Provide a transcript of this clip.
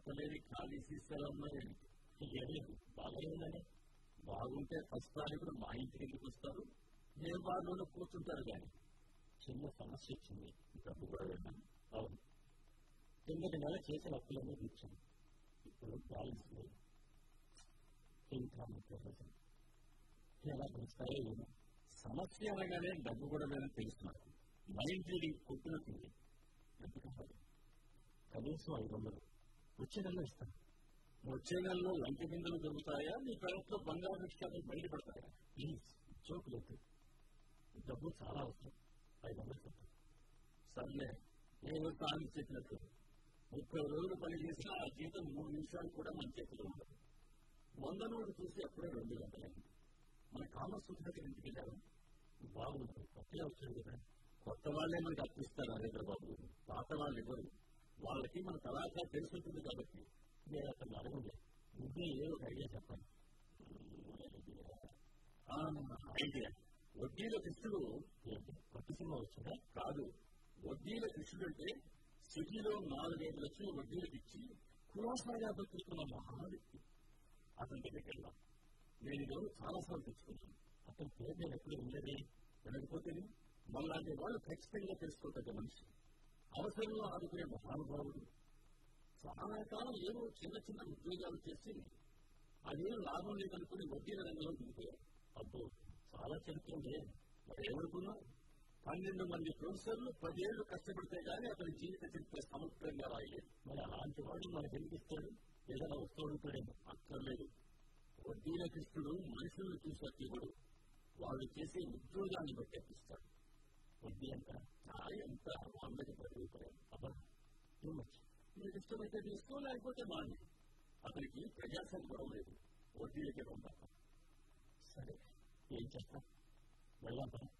అసలేది ఖాళీ సీసాలు ఉన్నాయని లేదు బాగా ఉందని బాగుంటే ఫస్ట్ తారీఖున మా ఇంటికి ఎందుకు వస్తారు ఏ బాధలోనే కూర్చుంటారు కానీ చిన్న సమస్య వచ్చింది డబ్బు కూడా వెళ్ళాను అవును కిందటి నెల చేసిన అప్పులన్నీ తీర్చాను ఇప్పుడు బ్యాలెన్స్ లేదు ఇంకా ముప్పై రోజులు ఎలా పెంచుతాయో ఏమో సమస్య అనగానే డబ్బు కూడా లేదని తెలుస్తున్నారు మైండ్ కొట్టుకుంటుంది ఎంత కావాలి కనీసం ఐదు వందలు వచ్చే నెలలో ఇస్తాను వచ్చే నెలలో లంక బిందులు దొరుకుతాయా మీ పెరట్లో బంగారు నిష్కాలు బయటపడతాయా ప్లీజ్ జోక్ లేదు డబ్బు చాలా అవసరం ఐదు వందలు చెప్పండి సర్లే నేను తాను చెప్పినట్టు ముప్పై రోజులు పని చేసిన ఆ జీతం మూడు నిమిషాలు కూడా మన చేతిలో ఉండదు వంద నోటు చూసి అప్పుడే రెండు గంటలైంది మన కామసూత్రకి ఇంటికి వెళ్ళారు బాగుంది కొత్తగా వచ్చాడు కదా కొత్త వాళ్ళే మనకి అప్పిస్తారు నరేంద్ర బాబు పాత వాళ్ళు ఇవ్వరు వాళ్ళకి మన తలాఖా తెలుసుంటుంది కాబట్టి నేను అతను అడగండి నువ్వే ఏదో ఒక ఐడియా చెప్పండి ఆ, ఐడియా వడ్డీల కృష్ణుడు ఏంటి కొత్త సినిమా వచ్చిందా కాదు వడ్డీల కృష్ణుడు అంటే సిటీలో నాలుగైదు లక్షలు వడ్డీలకు ఇచ్చి కులాసాగా బతుకుతున్న మహా వ్యక్తి అతని దగ్గరికి వెళ్దాం నేను ఈరోజు చాలాసార్లు తెచ్చుకున్నాను అతని పేరు నేను ఎప్పుడు వినలేదే వినకపోతే మళ్ళాంటి వాళ్ళు ఖచ్చితంగా తెలుసుకోదగ్గ మనిషి అవసరంలో ఆదుకునే మహానుభావుడు చాలా కాలం ఏవో చిన్న చిన్న ఉద్యోగాలు చేసి అదేం లాభం లేదనుకుని వడ్డీల రంగంలో దిగిపోయారు అబ్బో చాలా చరిత్ర ఉందే మరి ఏమనుకున్నావు పన్నెండు మంది ప్రొఫెసర్లు పదేళ్లు కష్టపడితే గానీ అతని జీవిత చరిత్ర సమగ్రంగా రాయలేదు మరి అలాంటి వాడు మనకు ఎందుకిస్తాడు ఏదైనా వస్తూ ఉంటాడేమో అక్కర్లేదు వడ్డీల కృష్ణుడు మనుషులను చూసి ఇవ్వడు వాళ్ళు చేసే ఉద్యోగాన్ని బట్టి అప్పిస్తాడు వడ్డీ ఎంత ఆ ఎంత వందకి పది రూపాయలు అబ్బా టూ మచ్ మీకు ఇష్టమైతే తీసుకో లేకపోతే మాని అతనికి ప్రజాసం కూడా లేదు వడ్డీలకే పంపాలి సరే ఏం చేస్తాం వెళ్దాం